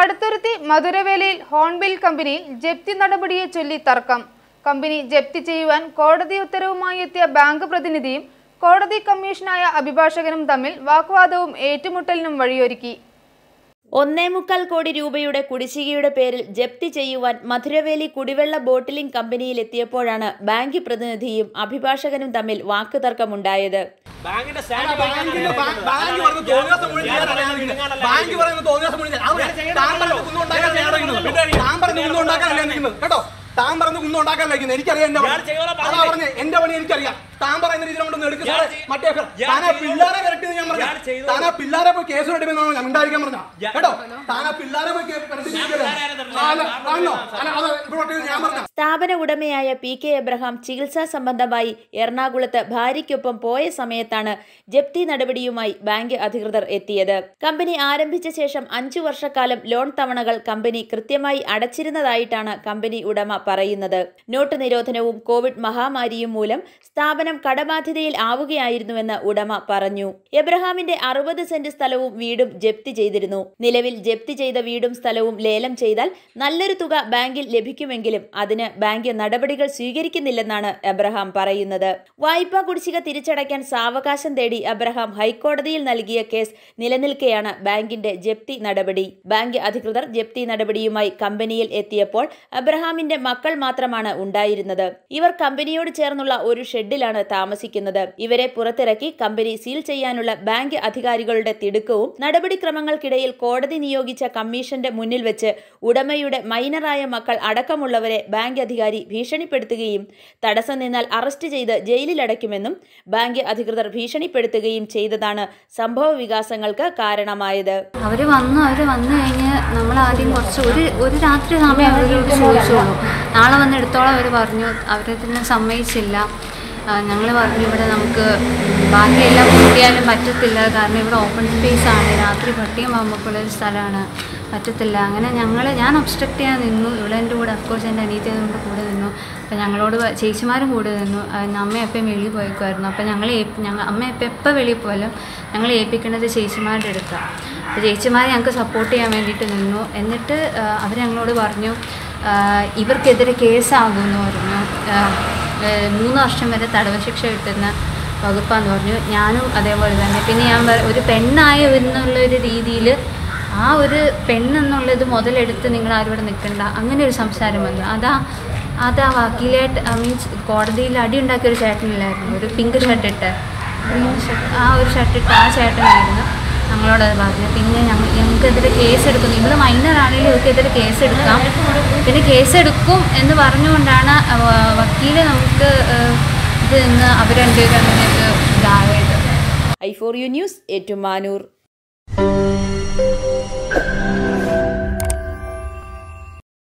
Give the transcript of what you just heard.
Kaduthuruthy മധുരവേലയിൽ hornbill കമ്പനിയിൽ ജപ്തി നടപടിയെ ചൊല്ലി തർക്കം കമ്പനി ജപ്തി ചെയ്യുവാൻ കോടതി ഉത്തരവുമായി എത്തിയ ബാങ്ക് പ്രതിനിധിയും കോടതി കമ്മീഷനായ അഭിഭാഷകനും തമ്മിൽ വാഗ്വാദവും ഏറ്റുമുട്ടലിനും വഴിയൊരുക്കി ഒന്നേ മുക്കാൽ കോടി രൂപയുടെ കുടിശ്ശികയുടെ പേരിൽ ജപ്തി ചെയ്യുവാൻ മധുരവേലി കുടിവെള്ള ബോട്ടിലിംഗ് കമ്പനിയിൽ എത്തിയപ്പോഴാണ് ബാങ്ക് പ്രതിനിധിയും അഭിഭാഷകനും തമ്മിൽ വാക്കുതർക്കമുണ്ടായത് ബാങ്കിന്റെ അല്ല, സ്റ്റാൻഡ് ബാങ്കിന്റെ ബാ- ബാങ്ക് പറയുന്ന തോന്നിയാസം മുഴുവൻ ചെയ്യാനാണ് ഞാൻ നിൽക്കുന്നത്. ബാങ്ക് പറയുന്ന തോന്നിയാസം മുഴുവൻ ചെയ്യാൻ- അവിടെ താൻ പറയുന്ന കുന്നം ഉണ്ടാക്കാനല്ല ഞാൻ നിൽക്കുന്നത്. താൻ പറയുന്ന കുന്നം ഉണ്ടാക്കാനല്ല ഞാൻ നിൽക്കുന്നത്. കേട്ടോ താൻ പറയുന്ന കുന്നം ഉണ്ടാക്കാനല്ല നിൽക്കുന്നത്. എനിക്കറിയാം എന്റെ പണി. ഇയാൾ ചെയ്തോളാം അതാ പറഞ്ഞില്ലേ? പറഞ്ഞേ എന്റെ പണി എനിക്കറിയാം താൻ പറയുന്ന രീതിയിൽ കൊണ്ടൊന്ന് എടുക്കുക ഇയാൾ സാറേ. ചെയ്- മറ്റേ ഇയാൾ താൻ ആ ചെയ്തോളാം. പിള്ളേരെ വരട്ടിയത് ഞാൻ പറഞ്ഞു ഇയാൾ ചെയ്തോളാം. താൻ ആ പിള്ളേരെ പോയി കേസ് എടുക്കുമെന്നാണ് ഞാൻ ഉണ്ടായിരിക്കാൻ പറഞ്ഞ ഇയാൾ- കേട്ടോ താൻ ആ പിള്ളേരെ പോയി കേസ് പിള്ളേരെ ആരെയും ആണോ അല്ല അത് ഇവിടെ ഞാൻ പറഞ്ഞ സ്ഥാപന ഉടമയായ പി കെ എബ്രഹാം ചികിത്സാ സംബന്ധമായി എറണാകുളത്ത് ഭാര്യയ്ക്കൊപ്പം പോയ സമയത്താണ് ജപ്തി നടപടിയുമായി ബാങ്ക് അധികൃതർ എത്തിയത് കമ്പനി ആരംഭിച്ച ശേഷം അഞ്ചു വർഷക്കാലം ലോൺ തവണകൾ കമ്പനി കൃത്യമായി അടച്ചിരുന്നതായിട്ടാണ് കമ്പനി ഉടമ പറയുന്നത് നോട്ട് നിരോധനവും കോവിഡ് മഹാമാരിയും മൂലം സ്ഥാപനം കടബാധ്യതയിൽ ആവുകയായിരുന്നുവെന്ന് ഉടമ പറഞ്ഞു എബ്രഹാമിന്റെ അറുപത് സെന്റ് സ്ഥലവും വീടും ജപ്തി ചെയ്തിരുന്നു നിലവിൽ ജപ്തി ചെയ്ത വീടും സ്ഥലവും ലേലം ചെയ്താൽ നല്ലൊരു തുക ബാങ്കിൽ ലഭിക്കുമെങ്കിലും അതിന് ബാങ്ക് നടപടികൾ സ്വീകരിക്കുന്നില്ലെന്നാണ് എബ്രഹാം പറയുന്നത് വായ്പാ കുടിശ്ശിക തിരിച്ചടയ്ക്കാൻ സാവകാശം തേടി എബ്രഹാം ഹൈക്കോടതിയിൽ നൽകിയ കേസ് നിലനിൽക്കെയാണ് ബാങ്കിന്റെ ജപ്തി നടപടി ബാങ്ക് അധികൃതർ ജപ്തി നടപടിയുമായി കമ്പനിയിൽ എത്തിയപ്പോൾ എബ്രഹാമിന്റെ മക്കൾ മാത്രമാണ് ഉണ്ടായിരുന്നത് ഇവർ കമ്പനിയോട് ചേർന്നുള്ള ഒരു ഷെഡിലാണ് താമസിക്കുന്നത് ഇവരെ പുറത്തിറക്കി കമ്പനി സീൽ ചെയ്യാനുള്ള ബാങ്ക് അധികാരികളുടെ തിടുക്കവും നടപടിക്രമങ്ങൾക്കിടയിൽ കോടതി നിയോഗിച്ച കമ്മീഷന്റെ മുന്നിൽ വെച്ച് ഉടമയുടെ മൈനറായ മക്കൾ അടക്കമുള്ളവരെ ബാങ്ക് അധികാരി ഭീഷണിപ്പെടുത്തുകയും തടസ്സം നിന്നാൽ അറസ്റ്റ് ചെയ്ത് ജയിലിലടയ്ക്കുമെന്നും ബാങ്ക് അധികൃതർ ഭീഷണിപ്പെടുത്തുകയും ചെയ്തതാണ് സംഭവ വികാസങ്ങൾക്ക് കാരണമായത് അവർ വന്നു അവർ വന്നു കഴിഞ്ഞ് നമ്മൾ ആദ്യം കുറച്ച് ഒരു ഒരു രാത്രി സമയം അവരോട് ചോദിച്ചോളൂ നാളെ വന്ന് എടുത്തോളം അവർ പറഞ്ഞു അവരതിന് സമ്മതിച്ചില്ല ഞങ്ങൾ പറഞ്ഞു ഇവിടെ നമുക്ക് ബാക്കിയെല്ലാം കൂട്ടിയാലും പറ്റത്തില്ല കാരണം ഇവിടെ ഓപ്പൺ സ്പേസ് ആണ് രാത്രി പട്ടിയും പാമ്പൊക്കെയുള്ളൊരു സ്ഥലമാണ് പറ്റത്തില്ല അങ്ങനെ ഞങ്ങൾ ഞാൻ ഒബ്സ്ട്രക്റ്റ് ചെയ്യാൻ നിന്നു ഇവിടെ എൻ്റെ കൂടെ അഫ്കോഴ്സ് എൻ്റെ അനീതി കൊണ്ട് കൂടെ നിന്നു അപ്പോൾ ഞങ്ങളോട് വ- ചേച്ചിമാരും കൂടെ നിന്നു അതിന് അമ്മ എപ്പം വെളിയിൽ പോയിക്കുമായിരുന്നു അപ്പോൾ ഞങ്ങൾ ഞങ്ങൾ അമ്മ എപ്പം എപ്പോൾ വെളിയിൽ പോയാലും ഞങ്ങൾ ഏൽപ്പിക്കുന്നത് ചേച്ചിമാരുടെ അടുത്താണ് അപ്പോൾ ചേച്ചിമാരെ ഞങ്ങൾക്ക് സപ്പോർട്ട് ചെയ്യാൻ വേണ്ടിയിട്ട് നിന്നു എന്നിട്ട് അവർ ഞങ്ങളോട് പറഞ്ഞു ആ, ഇവർക്കെതിരെ കേസാകുമെന്ന് പറഞ്ഞു ആ, ഏ, മൂന്ന് വർഷം വരെ തടവ് ശിക്ഷ കിട്ടുന്ന വകുപ്പാന്ന് പറഞ്ഞു ഞാനും അതേപോലെ തന്നെ പിന്നെ ഞാൻ പറ- ഒരു പെണ്ണായ എന്നുള്ളൊരു രീതിയിൽ ആ ഒരു പെണ്ണെന്നുള്ളത് മുതലെടുത്ത് നിങ്ങൾ ആരും ഇവിടെ നിൽക്കണ്ട അങ്ങനെ ഒരു സംസാരം വന്നു അതാ അതാ വക്കീലായിട്ട് മീൻസ് കോടതിയിൽ അടി ഉണ്ടാക്കിയ ഒരു ചേട്ടനില്ലായിരുന്നു ഒരു പിങ്ക് ഷർട്ട് ഇട്ട് ഗ്രീൻ ഷർട്ട് ആ ഒരു ഷർട്ട് ഇട്ട് ആ ചേട്ടനായിരുന്നു ഞങ്ങളോടത് പറഞ്ഞു പിന്നെ ഞങ്ങൾ ഞങ്ങൾക്കെതിരെ കേസ് എടുക്കും നിങ്ങൾ മൈനർ ആണെങ്കിലും ഇവർക്കെതിരെ കേസ് എടുക്കാം പിന്നെ കേസ് എടുക്കും എന്ന് പറഞ്ഞുകൊണ്ടാണ് വക്കീല് നമുക്ക് ഏഹ്, ഇത് നിന്ന് അവർ രണ്ടുപേരും അങ്ങനെ ഒരു ഇതായത് I for you news Ettumanoor